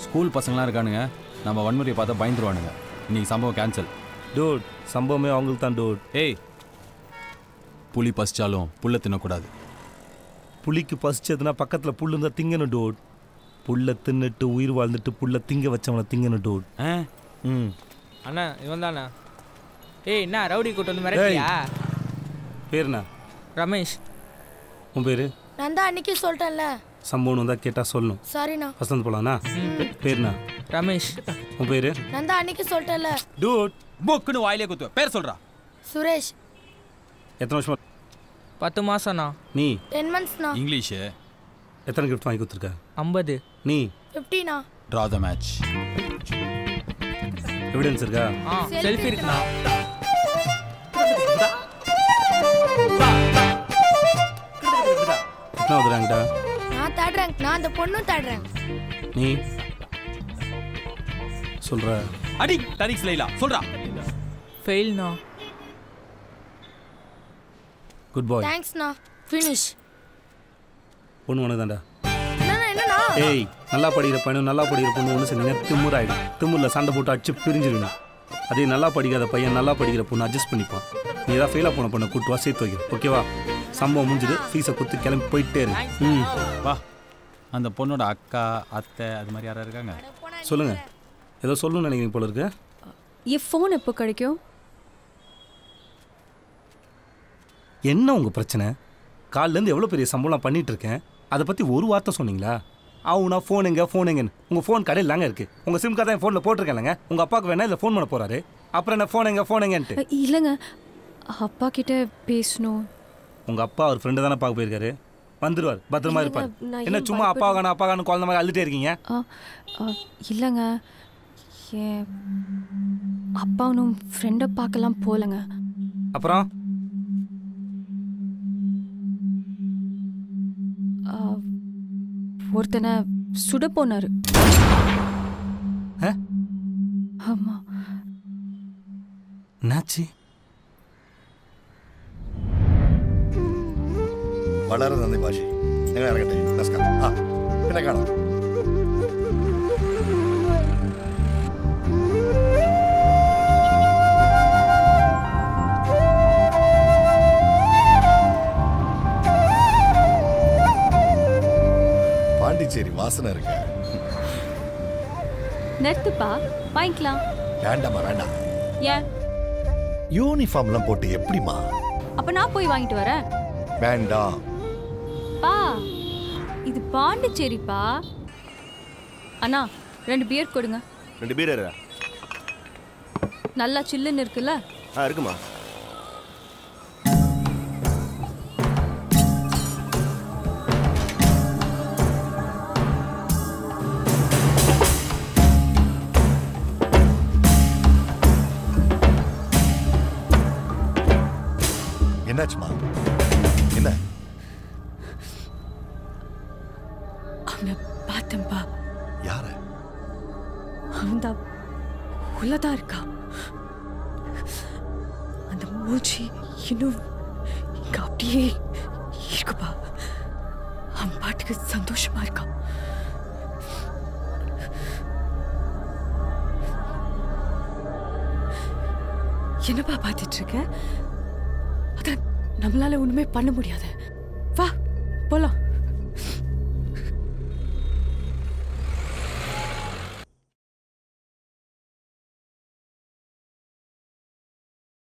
School பசங்களாம் இருக்கானுங்க நம்ம வன்முறையை பார்த்தா பயந்துருவானுங்க இன்னைக்கு சம்பவம் கேன்சல் டூட் சம்பவமே அவங்களுக்கு தான் டூட் ஏய் புலி பசிச்சாலும் புல்ல தின்னக்கூடாது புளிக்கு பசிச்சதுன்னா பக்கத்தில் புல் இருந்தால் திங்கணும் டூட் புல்லை தின்னுட்டு உயிர் வாழ்ந்துட்டு புல்லை திங்க வச்சவனை திங்கணும் டூட் ஆ ம் அண்ணா இவன் தானே ஏய் என்ன ரவுடி கூட்டு வந்து மிரட்டியா பேருண்ணா ரமேஷ் உன் பேர் நான் தான் அன்னைக்கு சொல்லிட்டேன்ல சம்பவம் வந்தால் கேட்டால் சொல்லணும் சாரிண்ணா ஃபஸ்ட் வந்து போகலாண்ணா பேருண்ணா ரமேஷ் உன் பேர் நான் தான் அன்னைக்கு சொல்லிட்டேன்ல டூட் பொக்குன்னு வாயிலே குத்துவ பேர் சொல்றா சுரேஷ் எத்தனை வருஷமா பத்து மாசம்ண்ணா நீ டென் மந்த்ஸ்ண்ணா இங்கிலீஷு எத்தனை கிஃப்ட் வாங்கி கொடுத்துருக்க ஐம்பது நீ ஃபிஃப்டினா ட்ரா த மேட்ச் எவிடன்ஸ் இருக்கா ஆ செல்ஃபி இருக்குண்ணா எத்தனை வந்துடுறாங்கடா நான் தேர்ட் ரேங்க் நான் அந்த பொண்ணும் தேர்ட் ரேங்க் நீ சொல்கிற அடி தரிக்ஸ் லைலா சொல்றா ஃபெயில்ண்ணா குட் பாய் தேங்க்ஸ்ண்ணா ஃபினிஷ் பொண்ணு ஒன்று தான்டா என்னண்ணா என்னண்ணா ஏய் நல்லா படிக்கிற பையனும் நல்லா படிக்கிற பொண்ணு ஒன்று செஞ்சீங்கன்னா திமுற ஆகிடும் திமுறில் சண்டை போட்டு அடிச்சு பிரிஞ்சிருங்க அதே நல்லா படிக்காத பையன் நல்லா படிக்கிற பொண்ணு அட்ஜஸ்ட் பண்ணிப்பான் நீ ஏதாவது ஃபெயிலாக போன பொண்ணை கூட்டு வா சேர்த்து வைக்க ஓகேவா சம்பவம் முடிஞ்சுது ஃபீஸை கொடுத்து கிளம்பி போயிட்டே இரு ம் வா அந்த பொண்ணோட அக்கா அத்தை அது மாதிரி யாரா இருக்காங்க சொல்லுங்கள் ஏதோ சொல்லணும்னு நினைக்கிறீங்க போல இருக்கு என் ஃபோன் எப்போ கிடைக்கும் என்ன உங்கள் பிரச்சனை காலிலேருந்து எவ்வளோ பெரிய சம்பளம் பண்ணிட்டு இருக்கேன் அதை பற்றி ஒரு வார்த்தை சொன்னீங்களா ஆவுனா ஃபோன் எங்க ஃபோன் எங்கன்னு உங்கள் ஃபோன் கடையில் தாங்க இருக்குது உங்கள் சிம் கார்டு தான் ஃபோனில் போட்டிருக்கேன்லங்க உங்கள் அப்பாவுக்கு வேணா இல்லை ஃபோன் பண்ண போகிறாரு அப்புறம் என்ன ஃபோன் எங்க ஃபோன் எங்கன்ட்டு அ, இல்லைங்க அப்பா கிட்ட பேசணும் உங்கள் அப்பா அவர் ஃப்ரெண்டு தானே பார்க்க போயிருக்காரு வந்துருவார் பத்திரமா இல்லைங்க, இருப்பார் நான் என்ன ஏன் சும்மா அப்பா காணும் அப்பா காணும் குழந்த மாதிரி அழுதுட்டே இருக்கீங்க ஆ, ஆ, இல்லைங்க என் அப்பாவும் ஃப்ரெண்டை பார்க்கலாம் போகலங்க அப்புறம் ஆ, ஒருத்தனை சுட போனாரு ஆ? ஆமா என்னாச்சு വളരെ നന്ദി ഭാഷി ഞങ്ങൾ ഇറങ്ങട്ടെ നമസ്കാരം ആ പിന്നെ കാണാം பாண்டிச்சேரி வாசனை இருக்கு நிறுத்துப்பா வாங்கிக்கலாம் வேண்டாமா வேண்டாம் ஏன் யூனிஃபார்ம்லாம் போட்டு எப்படிமா அப்ப நான் போய் வாங்கிட்டு வரேன் வேண்டாம் பா இது பாண்டிச்சேரிப்பா அண்ணா ரெண்டு பியர் கொடுங்க ரெண்டு பேர் நல்லா சில்லுன்னு இருக்குல்ல ஆ இருக்குமா என்னாச்சுமா என்ன அவனை பார்த்தேன்ப்பா யார அவன் தான் உள்ளதான் இருக்கா அந்த மூச்சு இன்னும் இங்க அப்படியே இருக்குப்பா அவன் பாட்டுக்கு சந்தோஷமா இருக்கான் என்னப்பா பார்த்துட்டு இருக்க அதான் நம்மளால ஒண்ணுமே பண்ண முடியாது